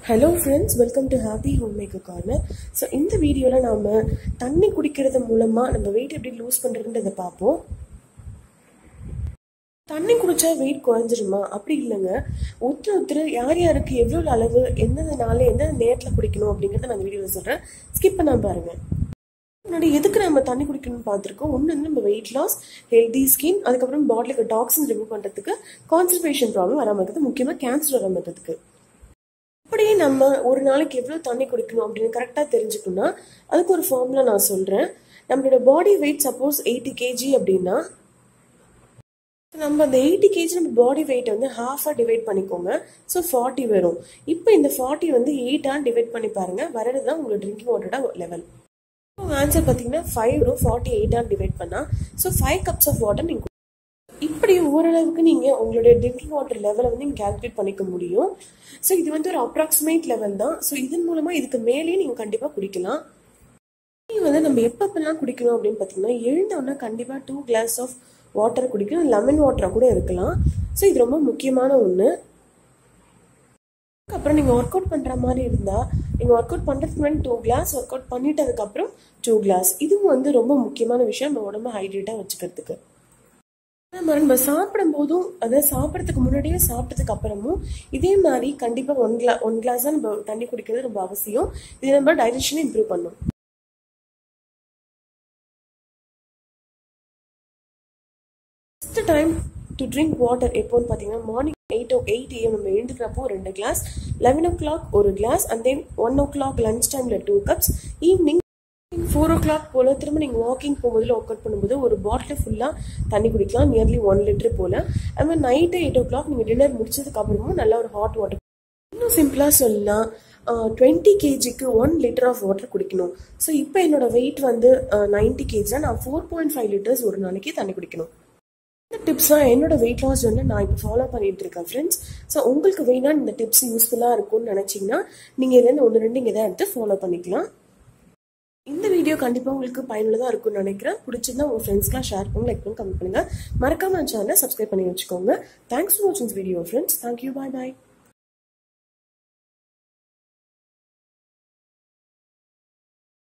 hello friends welcome to happy home maker corner so இந்த வீடியோவில் நாம் தண்ணி குடிக்கிறது மூலமாக நம்ம வெயிட் எப்படி லூஸ் பண்ணுறதுன்றதை பார்ப்போம் தண்ணி குடிச்சா வெயிட் குறைஞ்சிருமா அப்படி இல்லைங்க ஒருத்தர் ஒருத்தர் யார் யாருக்கு எவ்வளோ அளவு எந்தெந்த நாள் எந்தெந்த நேரத்தில் குடிக்கணும் அப்படிங்கிறத நான் வீடியோவில் சொல்கிறேன் ஸ்கிப் பண்ணாம பாருங்க முன்னாடி எதுக்கு நம்ம தண்ணி குடிக்கணும்னு பார்த்துருக்கோம் ஒன்று வந்து நம்ம வெயிட் லாஸ் ஹெல்தி ஸ்கின் அதுக்கப்புறம் பாடியில் டாக்ஸின் ரிமூவ் பண்ணுறதுக்கு கான்சன்ட்ரேஷன் ப்ராப்ளம் வராமல் இருக்கிறது முக்கியமாக கேன்சர் வராமல் இருக்கிறதுக்கு அப்படியே நம்ம ஒரு நாளைக்கு எவ்வளோ தண்ணி குடிக்கணும் அப்படின்னு கரெக்டாக தெரிஞ்சுக்கணும்னா அதுக்கு ஒரு ஃபார்முலா நான் சொல்கிறேன் நம்மளோட body weight suppose eighty KG அப்படின்னா நம்ம அந்த எயிட்டி கேஜி நம்ம பாடி வெயிட் வந்து ஹாஃபாக டிவைட் பண்ணிக்கோங்க ஸோ ஃபார்ட்டி வரும் இப்போ இந்த ஃபார்ட்டி வந்து எயிட்டாக டிவைட் பண்ணி பாருங்க வரது தான் உங்களோட ட்ரிங்கிங் வாட்டரோட லெவல் உங்கள் ஆன்சர் பார்த்தீங்கன்னா ஃபைவ் வரும் ஃபார்ட்டி எயிட்டாக டிவைட் பண்ணால் so five cups of water நீங்கள் இப்படி ஓரளவுக்கு நீங்கள் உங்களுடைய ட்ரிங்கிங் வாட்டர் லெவலை வந்து நீங்கள் கால்குலேட் பண்ணிக்க முடியும் ஸோ இது வந்து ஒரு அப்ராக்சிமேட் லெவல் தான் ஸோ இதன் மூலமாக இதுக்கு மேலேயே நீங்கள் கண்டிப்பாக குடிக்கலாம் நீங்கள் வந்து நம்ம எப்பப்பெல்லாம் குடிக்கணும் அப்படின்னு பார்த்தீங்கன்னா எழுந்தோன்னா கண்டிப்பாக டூ கிளாஸ் ஆஃப் வாட்டர் குடிக்கணும் லெமன் வாட்டராக கூட இருக்கலாம் ஸோ இது ரொம்ப முக்கியமான ஒன்று அப்புறம் நீங்கள் ஒர்க் அவுட் பண்ணுற மாதிரி இருந்தால் நீங்கள் ஒர்க் அவுட் பண்ணுறதுக்கு முன்னாடி டூ கிளாஸ் ஒர்க் அவுட் பண்ணிட்டதுக்கப்புறம் டூ கிளாஸ் இதுவும் வந்து ரொம்ப முக்கியமான விஷயம் நம்ம உடம்ப ஹைட்ரேட்டாக வச்சுக்கிறதுக்கு நம்ம நம்ம சாப்பிடும் போதும் அதாவது சாப்பிட்றதுக்கு முன்னாடியே சாப்பிட்டதுக்கு அப்புறமும் இதே மாதிரி கண்டிப்பாக ஒன் கிளா ஒன் கிளாஸாக நம்ம தண்ணி குடிக்கிறது ரொம்ப அவசியம் இது நம்ம டைஜஷனை இம்ப்ரூவ் பண்ணும் first time to drink water எப்போன்னு பார்த்தீங்கன்னா morning eight o eight AM நம்ம எழுந்துக்கிறப்போ ரெண்டு கிளாஸ் லெவன் ஓ கிளாக் ஒரு glass and then one o'clock lunch டைமில் two cups evening four o'clock போல் திரும்ப நீங்கள் வாக்கிங் போகும்போது ஒர்க் அவுட் பண்ணும்போது ஒரு பாட்டில் ஃபுல்லாக தண்ணி குடிக்கலாம் நியர்லி ஒன் லிட்டர் போல் அது மாதிரி நைட்டு எயிட் ஓ கிளாக் நீங்கள் டின்னர் முடிச்சதுக்கு அப்புறமும் நல்லா ஒரு ஹாட் வாட்டர் இன்னும் சிம்பிளாக சொல்லலாம் டுவெண்ட்டி கேஜிக்கு ஒன் லிட்டர் ஆஃப் வாட்டர் குடிக்கணும் ஸோ இப்போ என்னோட வெயிட் வந்து நைன்ட்டி கேஜினா நான் ஃபோர் பாயிண்ட் ஃபைவ் லிட்டர்ஸ் ஒரு நாளைக்கு தண்ணி குடிக்கணும் இந்த டிப்ஸ் தான் என்னோட வெயிட் லாஸ் வந்து நான் இப்போ ஃபாலோ பண்ணிட்டு இருக்கேன் ஃப்ரெண்ட்ஸ் ஸோ உங்களுக்கு வேணா இந்த டிப்ஸ் யூஸ்ஃபுல்லாக இருக்கும்னு நினச்சிங்கன்னா நீங்கள் இதில் ஒன்று ரெண்டு இங்கே தான் எடுத்து ஃபாலோ பண்ணிக்கலாம் இந்த வீடியோ கண்டிப்பாக உங்களுக்கு பயனுள்ளதாக இருக்கும்னு நினைக்கிறேன் பிடிச்சிருந்தா உங்கள் ஃப்ரெண்ட்ஸ்க்குலாம் ஷேர் பண்ணி லைக் பண்ணி கமெண்ட் பண்ணுங்கள் மறக்காம சேனலை சப்ஸ்கிரைப் பண்ணி வச்சுக்கோங்க தேங்க்ஸ் ஃபார் வாட்சிங் வீடியோ ஃப்ரெண்ட்ஸ் தேங்க்யூ பாய் பாய்